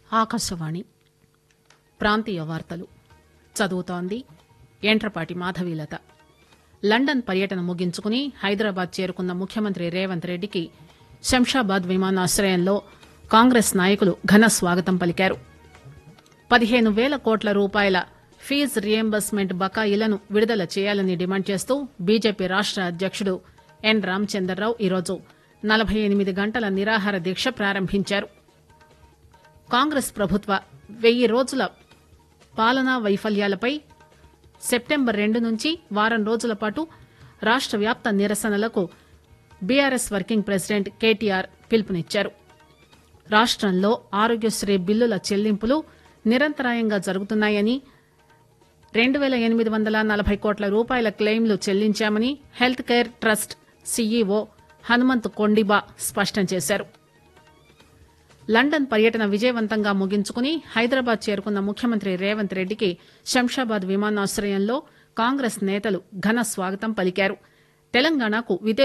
ఆకాశవాణి ప్రాంతీయ వార్తలు చదువుతోంది ఎంట్రపాటి మాధవీలత లండన్ పర్యటన ముగించుకుని హైదరాబాద్ చేరుకున్న ముఖ్యమంత్రి రేవంత్ రెడ్డికి శంషాబాద్ విమానాశ్రయంలో కాంగ్రెస్ నాయకులు ఘన స్వాగతం పలికారు పదిహేను పేల కోట్ల రూపాయల ఫీజు రియంబర్స్మెంట్ బకాయిలను విడుదల చేయాలని డిమాండ్ చేస్తూ బీజేపీ రాష్ట అధ్యకుడు ఎన్ రామచందర్రావు ఈరోజు నలభై ఎనిమిది గంటల నిరాహార దీక్ష ప్రారంభించారు కాంగ్రెస్ ప్రభుత్వ వెయ్యి రోజుల పాలనా వైఫల్యాలపై సెప్టెంబర్ రెండు నుంచి వారం రోజుల పాటు రాష్ట వ్యాప్త నిరసనలకు బీఆర్ఎస్ వర్కింగ్ ప్రెసిడెంట్ కేటీఆర్ పిలుపునిచ్చారు రాష్టంలో ఆరోగ్యశ్రీ బిల్లుల చెల్లింపులు నిరంతరాయంగా జరుగుతున్నాయని రెండు పేల ఎనిమిది వందల నలభై కోట్ల రూపాయల క్లెయిమ్లు చెల్లించామని health care trust CEO Hanumanth Kondiba స్పష్టం చేశారు లండన్ పర్యటన విజయవంతంగా ముగించుకుని హైదరాబాద్ చేరుకున్న ముఖ్యమంత్రి రేవంత్ రెడ్డికి శంషాబాద్ విమానాశ్రయంలో కాంగ్రెస్ నేతలు ఘన స్వాగతం పలికారు తెలంగాణకు విదేశీ